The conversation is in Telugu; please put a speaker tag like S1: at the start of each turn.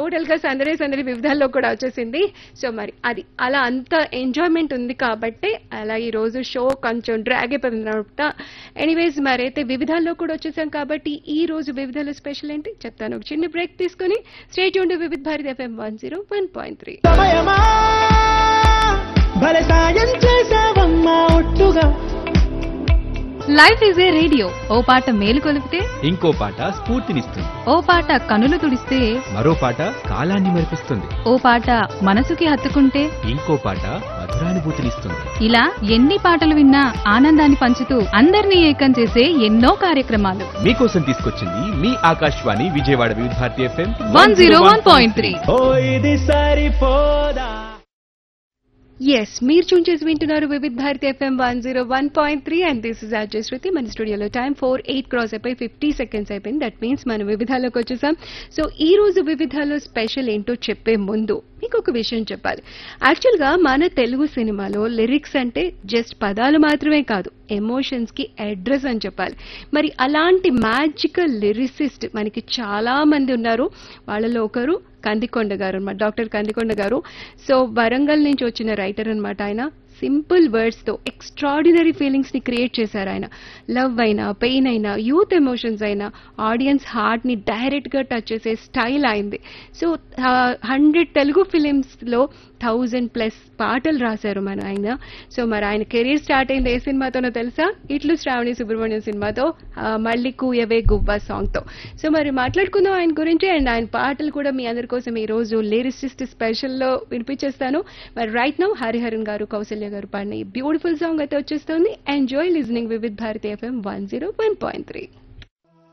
S1: టోటల్ గా సందడి సందడి వివిధాల్లో కూడా వచ్చేసింది సో మరి అది అలా అంత ఎంజాయ్మెంట్ ఉంది కాబట్టి అలా ఈ రోజు షో కొంచెం డ్రాగ్ అయిపోతుంది అనమాట ఎనీవేస్ మరైతే వివిధాల్లో కూడా వచ్చేసాం కాబట్టి ఈ రోజు వివిధాలో స్పెషల్ ఏంటి చెప్తాను ఒక చిన్న బ్రేక్ తీసుకుని స్టేట్ ఉండి Vividh Bharati FM one zero one point three
S2: సమయమా భలే సాయం చేసావమ్మా ఒట్టుగా
S3: లైఫ్ ఈజ్ ఏ రేడియో ఓ పాట మేలు కొలిపితే
S4: ఇంకో పాట స్ఫూర్తినిస్తుంది
S3: ఓ పాట కనులు తుడిస్తే
S4: మరో పాట కాలాన్ని మరిపిస్తుంది
S3: ఓ పాట మనసుకి హత్తుకుంటే
S4: ఇంకో పాట మధురానుభూతినిస్తుంది
S3: ఇలా ఎన్ని పాటలు విన్నా ఆనందాన్ని పంచుతూ అందరినీ ఏకం చేసే ఎన్నో కార్యక్రమాలు
S4: మీకోసం తీసుకొచ్చింది మీ Akashvani Vijayawada Vividh Bharati FM
S3: one zero one point three
S2: ఓ ఇది సరిపోదా
S1: ఎస్ మీరు చూన్ చేసి వింటున్నారు Vividh Bharati FM one zero one point three and this is Ajay Shruti మన స్టూడియోలో టైం ఫోర్ ఎయిట్ క్రాస్ అయిపోయి ఫిఫ్టీ సెకండ్స్ అయిపోయింది దట్ మీన్స్ మన వివిధాలోకి వచ్చేసాం సో ఈ రోజు వివిధాలో స్పెషల్ ఏంటో చెప్పే ముందు మీకు ఒక విషయం చెప్పాలి యాక్చువల్గా మన తెలుగు సినిమాలో లిరిక్స్ అంటే జస్ట్ పదాలు మాత్రమే కాదు ఎమోషన్స్ కి అడ్రస్ అని చెప్పాలి మరి అలాంటి మ్యాజికల్ లిరిసిస్ట్ మనకి చాలా మంది ఉన్నారు వాళ్ళలో ఒకరు కందికొండ గారు అనమాట డాక్టర్ కందికొండ గారు సో వరంగల్ నుంచి వచ్చిన రైటర్ అన్నమాట ఆయన సింపుల్ వర్డ్స్ తో ఎక్స్ట్రాడినరీ ఫీలింగ్స్ ని క్రియేట్ చేశారు ఆయన లవ్ అయినా పెయిన్ అయినా యూత్ ఎమోషన్స్ అయినా ఆడియన్స్ హార్ట్ ని డైరెక్ట్ గా టచ్ చేసే స్టైల్ అయింది సో హండ్రెడ్ తెలుగు ఫిలిమ్స్ లో థౌజండ్ ప్లస్ పాటలు రాశారు మన ఆయన సో మరి ఆయన కెరీర్ స్టార్ట్ అయింది ఏ సినిమాతోనో తెలుసా ఇట్లు శ్రావణి సుబ్రహ్మణ్యం సినిమాతో ఆ, మళ్ళీ కూయవే గువ్వా సాంగ్ తో సో మరి మాట్లాడుకుందాం ఆయన గురించి అండ్ ఆయన పాటలు కూడా మీ అందరి కోసం ఈ రోజు లిరిసిస్ట్ స్పెషల్ లో వినిపించేస్తాను మరి రైట్ నౌ హరిహరన్ గారు కౌసల్య గారు పాడిన ఈ బ్యూటిఫుల్ సాంగ్ అయితే వచ్చేస్తుంది enjoy listening Vividh Bharati FM one zero one point three